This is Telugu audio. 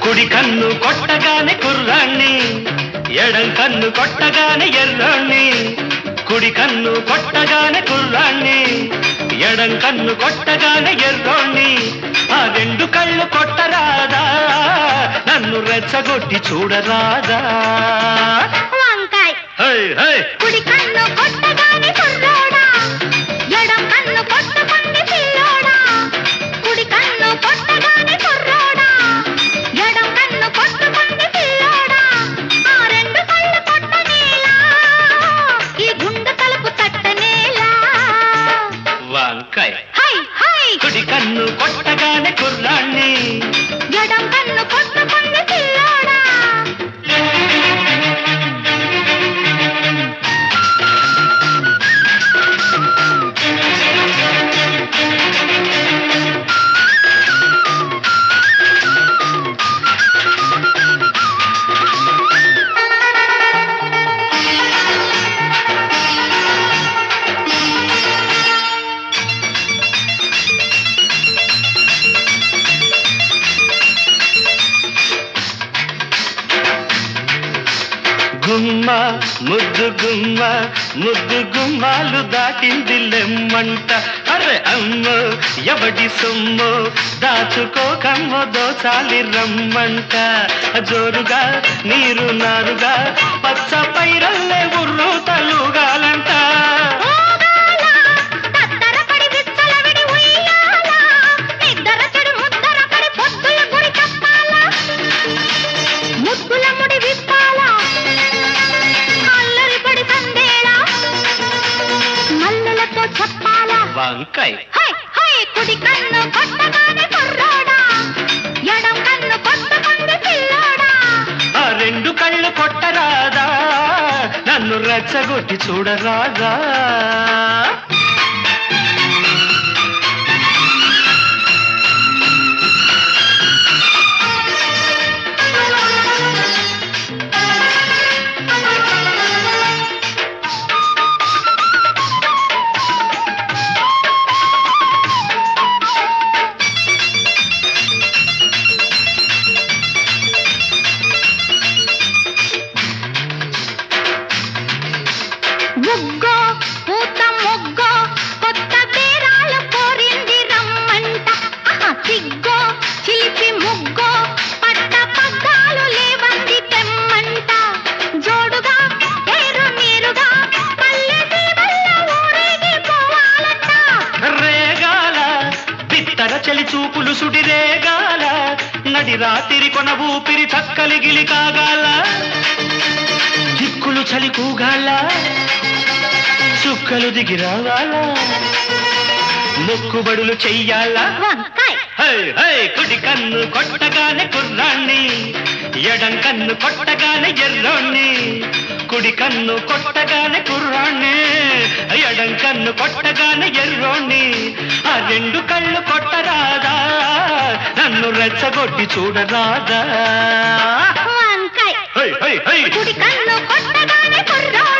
కుడి కన్ను కొట్టగానే కుర్రాణ్ణి ఎడం కన్ను కొట్టగానే ఎర్రాణ్ణి కుడి కన్ను కొట్టగానే కుర్రాణ్ణి ఎడం కన్ను కొట్టగానే ఎర్రోణ్ణి ఆ రెండు కళ్ళు కొట్టరాదా నన్ను రెచ్చగొట్టి చూడరాదా వంకాయ్ హై హై కుడి కన్ను కొట్టగానే కుర్రోడా ఎడం కన్ను కొట్టుకుంది పిల్లోడా కుడి కన్ను కొట్టగానే కుర్రోడా ఎడం కన్ను కొట్టుకుంది పిల్లోడా ఆ రెండు కళ్ళు కొట్టనేలా ఈ గుండె తలుపు తట్టనేలా వంకాయ హై హై కుడి కన్ను కొట్టగానే కుర్రాణ్ణి ఎడం కన్ను కొట్టుకుంది పిల్లోడా గుమ్మ ముద్దు గుమ్మ ముద్దు గుమ్మాలు దాటింది లెమ్మంట అరే అమ్మ ఎవడి సొమ్ము దాచుకోకమ్మ దోచాలి రమ్మంట జోరుగా నీరు నారుగా పచ్చ పైరల్లే ఉర్రు తలుగాలంట ఓగాల తత్తరపడి విచ్చలవిడి ఉయ్యాల నిద్దర చెడు ముద్దర పడి పొద్దుల గుడి తప్పాల ముద్దుల ముడి విప్పాల అల్లరి పడి సందేళ మల్లెలతో చెప్పాల వంకాయ్ హై హై కుడి కన్ను కొట్టగానే కుర్రోడా ఎడం కన్ను కొట్టుకుంది పిల్లోడా ఆ రెండు కళ్ళు కొట్టరాదా నన్ను రెచ్చగొట్టి చూడరాదా ముగ్గో పూత ముగ్గో కొత్త బేరాలు కోరింది రమ్మంట ఆహా, సిగ్గో చిలిపి ముగ్గో పట్ట పగ్గాలు లేవంది తెమ్మంట జోడుగా పేరు మీరుగా పల్లె సీమల్లో ఊరేగి పోవాలంట రేగాల బిత్తర చలి చూపులు సుడి రేగాల నడి రాతిరి కొన ఊపిరి చక్కలి గిలి కాగాల దిక్కులు చలి కూగాల చుక్కలు దిగి రావాల మొక్కుబడులు చెయ్యాలా వంకాయ్ హై హై కుడి కన్ను కొట్టగానే కుర్రాణ్ణి ఎడం కన్ను కొట్టగానే ఎర్రోణ్ణి కుడి కన్ను కొట్టగానే కుర్రాణ్ణి ఎడం కన్ను కొట్టగానే ఎర్రోణ్ణి ఆ రెండు కళ్ళు కొట్టరాదా నన్ను రెచ్చగొట్టి చూడరాదా వంకాయ్ హై హై హై కుడి కన్ను కొట్టగానే కుర్రోడా